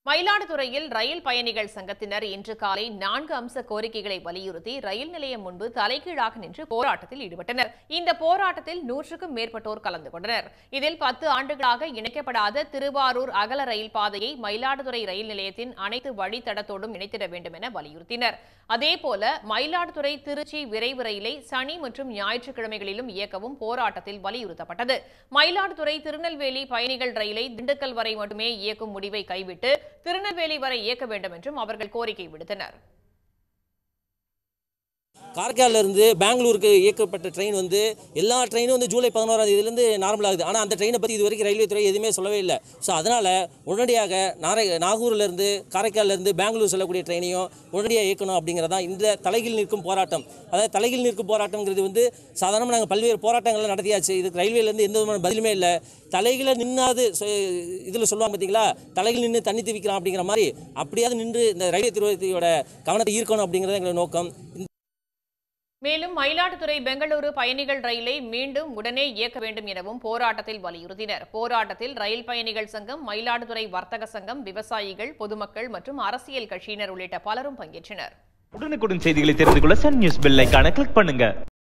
மயிலாடுதுறையில் ரயில் பயணிகள் சங்கத்தினர் இன்று காலை நான்கு அம்ச கோரிக்கைகளை வலியுறுத்தி ரயில் நிலையம் முன்பு தலைகீழாக நின்று போராட்டத்தில் ஈடுபட்டனர் இந்த போராட்டத்தில் நூற்றுக்கும் மேற்பட்டோர் கலந்து கொண்டனர் இதில் பத்து ஆண்டுகளாக இணைக்கப்படாத திருவாரூர் அகல ரயில் பாதையை மயிலாடுதுறை ரயில் நிலையத்தின் அனைத்து வழித்தடத்தோடும் இணைத்திட வேண்டும் என வலியுறுத்தினர் அதேபோல மயிலாடுதுறை திருச்சி விரைவு ரயிலை சனி மற்றும் ஞாயிற்றுக்கிழமைகளிலும் இயக்கவும் போராட்டத்தில் வலியுறுத்தப்பட்டது மயிலாடுதுறை திருநெல்வேலி பயணிகள் ரயிலை திண்டுக்கல் வரை மட்டுமே இயக்கும் முடிவை கைவிட்டு திருநெல்வேலி வரை இயக்க வேண்டும் என்றும் அவர்கள் கோரிக்கை விடுத்தனர் காரைக்கால்ல இருந்து பெங்களூருக்கு இயக்கப்பட்ட ட்ரெயின் வந்து எல்லா ட்ரெயினும் வந்து ஜூலை பதினோராம் தேதியிலேருந்து நார்மல் ஆகுது ஆனால் அந்த ட்ரெயினை பற்றி இது வரைக்கும் ரயில்வே துறை எதுவுமே சொல்லவே இல்லை ஸோ அதனால் உடனடியாக நாரை நாகூர்லேருந்து காரைக்கால்லேருந்து பெங்களூர் செல்லக்கூடிய ட்ரெயினையும் உடனடியாக இயக்கணும் அப்படிங்கிறதான் இந்த தலைகீழ் நிற்கும் போராட்டம் அதாவது தலைகீழ் நிற்கும் போராட்டங்கிறது வந்து சாதாரணமாக நாங்கள் பல்வேறு போராட்டங்கள் நடத்தியாச்சு இதுக்கு ரயில்வேலேருந்து எந்த விதமான பதிலுமே இல்லை தலைகீழ நின்னாது இதில் சொல்லுவாங்க பார்த்தீங்களா தலைகீழ் நின்று தண்ணி திவிக்கலாம் அப்படிங்கிற மாதிரி அப்படியாவது நின்று இந்த ரயில்வே துறையோட கவனத்தை ஈர்க்கணும் அப்படிங்கிறது எங்களோட நோக்கம் மேலும் மயிலாடுதுறை பெங்களூரு பயணிகள் ரயிலை மீண்டும் உடனே இயக்க வேண்டும் எனவும் போராட்டத்தில் வலியுறுத்தினர் போராட்டத்தில் ரயில் பயணிகள் சங்கம் மயிலாடுதுறை வர்த்தக சங்கம் விவசாயிகள் பொதுமக்கள் மற்றும் அரசியல் கட்சியினர் உள்ளிட்ட பலரும் பங்கேற்றனர் உடனுக்குடன் செய்திகளை தெரிந்து கொள்ள சன் நியூஸ் பெல் ஐகானை கிளிக் பண்ணுங்க